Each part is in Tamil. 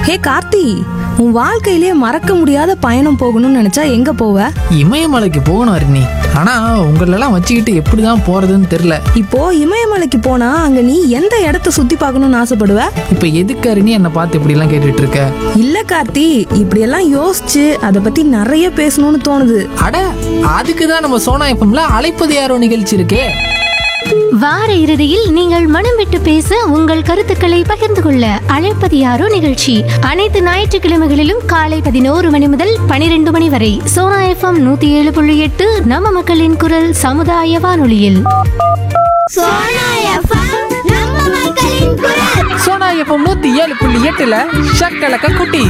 ஹே கார்த்தி உன் வாழ்க்கையிலே மறக்க முடியாத பயணம் போகணும்னு நினைச்சா எங்க போவ இமயமலைக்கு போகணும் அருணி ஆனா உங்களெல்லாம் வச்சுக்கிட்டு எப்படிதான் போறதுன்னு தெரியல இப்போ இமயமலைக்கு போனா அங்க நீ எந்த இடத்த சுத்தி பார்க்கணும்னு ஆசைப்படுவ இப்ப எதுக்கு அருணி என்னை பார்த்து இப்படி எல்லாம் கேட்டுட்டு இருக்க இல்ல கார்த்தி இப்படியெல்லாம் யோசிச்சு அதை பத்தி நிறைய பேசணும்னு தோணுது அட அதுக்கு தான் நம்ம சோனா எஃப்எம்ல அழைப்பது யாரோ நிகழ்ச்சி இருக்கே வார இறுதியில் நீங்கள் மனம் விட்டு பேச உங்கள் கருத்துக்களை பகிர்ந்து கொள்ள அழைப்பது யாரோ நிகழ்ச்சி அனைத்து ஞாயிற்றுக்கிழமைகளிலும் காலை பதினோரு மணி முதல் பனிரெண்டு மணி வரை சோனா எஃப்எம் நூத்தி ஏழு புள்ளி எட்டு நம்ம மக்களின் குரல் சமுதாய வானொலியில் சோனா எஃப்எம் நம்ம மக்களின் குரல் சோனா எஃப்எம் நூத்தி ஏழு புள்ளி எட்டுல ஷக்கலக்க குட்டி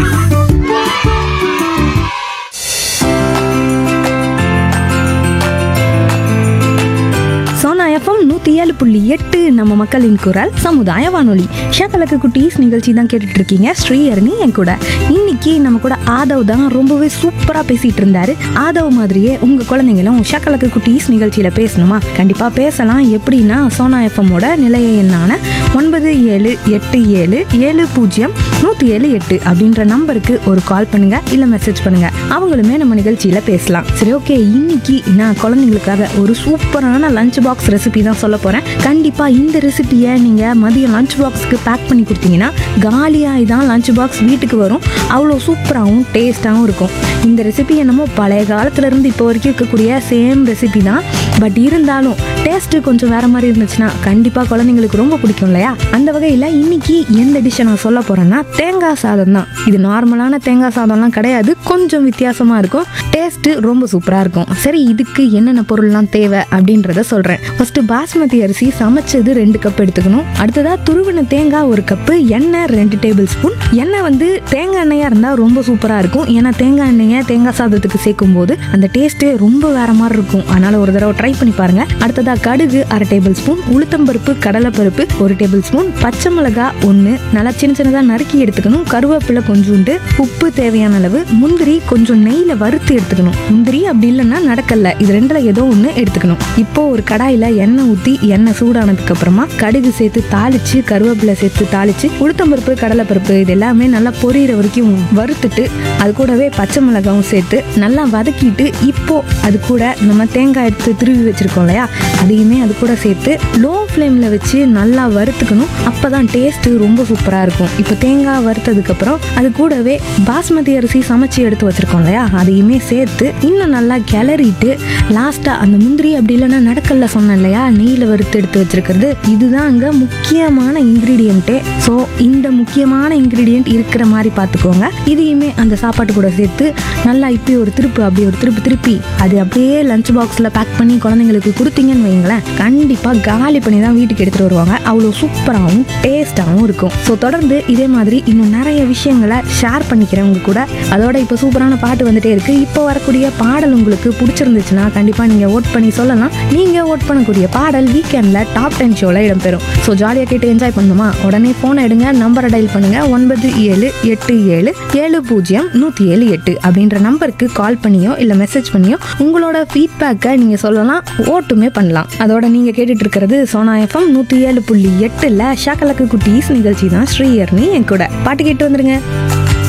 சோனா எஃப்எம் நூத்தி ஏழு புள்ளி எட்டு நம்ம மக்களின் குரல் சமுதாய வானொலி ஷக்கலக்கு குட்டீஸ் நிகழ்ச்சி தான் கேட்டுட்டு இருக்கீங்க ஸ்ரீஹரணி என் கூட இன்னைக்கு நம்ம கூட ஆதவ் தான் ரொம்பவே சூப்பரா பேசிட்டு இருந்தாரு ஆதவ் மாதிரியே உங்க குழந்தைங்களும் ஷக்கலக்கு குட்டீஸ் நிகழ்ச்சியில பேசணுமா கண்டிப்பா பேசலாம் எப்படின்னா சோனா எஃப்எம்மோட நிலைய எண்ணான ஒன்பது ஏழு எட்டு ஏழு ஏழு பூஜ்ஜியம் நூற்றி ஏழு எட்டு அப்படின்ற நம்பருக்கு ஒரு கால் பண்ணுங்க இல்லை மெசேஜ் பண்ணுங்க அவங்களுமே நம்ம நிகழ்ச்சியில பேசலாம் சரி ஓகே இன்னைக்கு நான் குழந்தைங்களுக்காக ஒரு சூப்பரான லஞ்ச் பாக்ஸ் ரெசிபி தான் சொல்ல போறேன் கண்டிப்பா இந்த ரெசிபியை நீங்க மதியம் லஞ்ச் பாக்ஸ்க்கு பேக் பண்ணி கொடுத்தீங்கன்னா காலியாகி தான் லஞ்ச் பாக்ஸ் வீட்டுக்கு வரும் அவ்வளோ சூப்பராகவும் டேஸ்டாகவும் இருக்கும் இந்த ரெசிபி என்னமோ பழைய காலத்துல இருந்து இப்போ வரைக்கும் இருக்கக்கூடிய சேம் ரெசிபி தான் பட் இருந்தாலும் டேஸ்ட் கொஞ்சம் வேற மாதிரி இருந்துச்சுன்னா கண்டிப்பா குழந்தைங்களுக்கு ரொம்ப பிடிக்கும் இல்லையா அந்த வகையில இன்னைக்கு எந்த டிஷ்ஷை நான் சொல்ல போறேன்னா தேங்காய் சாதம் தான் இது நார்மலான தேங்காய் சாதம்லாம் கிடையாது கொஞ்சம் வித்தியாசமா இருக்கும் டேஸ்ட் ரொம்ப சூப்பரா இருக்கும் சரி இதுக்கு என்னென்ன பொருள்லாம் தேவை அப்படின்றத சொல்றேன் ஃபர்ஸ்ட் பாஸ்மதி அரிசி சமைச்சது ரெண்டு கப் எடுத்துக்கணும் அடுத்ததா துருவின தேங்காய் ஒரு கப்பு எண்ணெய் ரெண்டு டேபிள் ஸ்பூன் எண்ணெய் வந்து தேங்காய் எண்ணெயா இருந்தா ரொம்ப சூப்பரா இருக்கும் ஏன்னா தேங்காய் எண்ணெயை தேங்காய் சாதத்துக்கு சேர்க்கும் போது அந்த டேஸ்ட்டே ரொம்ப வேற மாதிரி இருக்கும் அதனால ஒரு தடவை ட்ரை பண்ணி பாருங்க அடுத்ததா கடுகு அரை டேபிள் ஸ்பூன் உளுத்தம்பருப்பு கடலைப்பருப்பு ஒரு டேபிள் ஸ்பூன் பச்சை மிளகாய் ஒன்று நல்லா சின்ன சின்னதாக நறுக்கி எடுத்துக்கணும் கருவேப்பிலை கொஞ்சோண்டு உப்பு தேவையான அளவு முந்திரி கொஞ்சம் நெய்யில் வறுத்து எடுத்துக்கணும் முந்திரி அப்படி இல்லைன்னா நடக்கல இது ரெண்டுல ஏதோ ஒன்று எடுத்துக்கணும் இப்போ ஒரு கடாயில் எண்ணெய் ஊற்றி எண்ணெய் சூடானதுக்கு அப்புறமா கடுகு சேர்த்து தாளிச்சு கருவேப்பிலை சேர்த்து தாளிச்சு உளுத்தம்பருப்பு கடலைப்பருப்பு இது எல்லாமே நல்லா பொரியிற வரைக்கும் வறுத்துட்டு அது கூடவே பச்சை மிளகாவும் சேர்த்து நல்லா வதக்கிட்டு இப்போ அது கூட நம்ம தேங்காய் எடுத்து திருவி வச்சிருக்கோம் இல்லையா அதையுமே அது கூட சேர்த்து லோ ஃப்ளேமில் வச்சு நல்லா வறுத்துக்கணும் அப்போ தான் டேஸ்ட்டு ரொம்ப சூப்பராக இருக்கும் இப்போ தேங்காய் வறுத்ததுக்கப்புறம் அது கூடவே பாஸ்மதி அரிசி சமைச்சு எடுத்து வச்சிருக்கோம் இல்லையா அதையுமே சேர்த்து இன்னும் நல்லா கிளறிட்டு லாஸ்ட்டாக அந்த முந்திரி அப்படி இல்லைன்னா நடக்கல்ல சொன்னேன் இல்லையா நெய்யில் வறுத்து எடுத்து வச்சிருக்கிறது இதுதான் அங்கே முக்கியமான இன்க்ரீடியண்ட்டே ஸோ இந்த முக்கியமான இன்க்ரீடியண்ட் இருக்கிற மாதிரி பார்த்துக்கோங்க இதையுமே அந்த சாப்பாட்டு கூட சேர்த்து நல்லா இப்படி ஒரு திருப்பு அப்படி ஒரு திருப்பு திருப்பி அது அப்படியே லஞ்ச் பாக்ஸில் பேக் பண்ணி குழந்தைங்களுக்கு கொடுத்தீங்கன்னு வைங்களேன் கண்டிப்பாக காலி பண்ணி தான் வீட்டுக்கு எடுத்துகிட்டு வருவாங்க அவ்வளோ சூப்பராகவும் டேஸ்டாகவும் இருக்கும் ஸோ தொடர்ந்து இதே மாதிரி இன்னும் நிறைய விஷயங்களை ஷேர் பண்ணிக்கிறேன் உங்க கூட அதோட இப்போ சூப்பரான பாட்டு வந்துட்டே இருக்கு இப்போ வரக்கூடிய பாடல் உங்களுக்கு பிடிச்சிருந்துச்சுன்னா கண்டிப்பாக நீங்கள் ஓட் பண்ணி சொல்லலாம் நீங்கள் ஓட் பண்ணக்கூடிய பாடல் வீக்கெண்டில் டாப் டென் ஷோவில் இடம்பெறும் ஸோ ஜாலியாக கேட்டு என்ஜாய் பண்ணுமா உடனே ஃபோனை எடுங்க நம்பரை டயல் பண்ணுங்க ஒன்பது ஏழு எட்டு ஏழு ஏழு பூஜ்ஜியம் நூற்றி ஏழு எட்டு அப்படின்ற நம்பருக்கு கால் பண்ணியோ இல்லை மெசேஜ் பண்ணியோ உங்களோட ஃபீட்பேக்கை நீங்கள் சொல்லலாம் ஓட்டுமே பண்ணலாம் அதோட நீங்கள் கேட்டுட்டு இருக்கிறது சோனா எஃப்எம் நூற்றி ஏழு புள்ளி எட்டில் ஷாக்கலக்கு குட்டீஸ் நிகழ்ச்சி தான் ஸ்ரீயர்னி என் கூட பாட்டு கேட்டு வந்துருங்க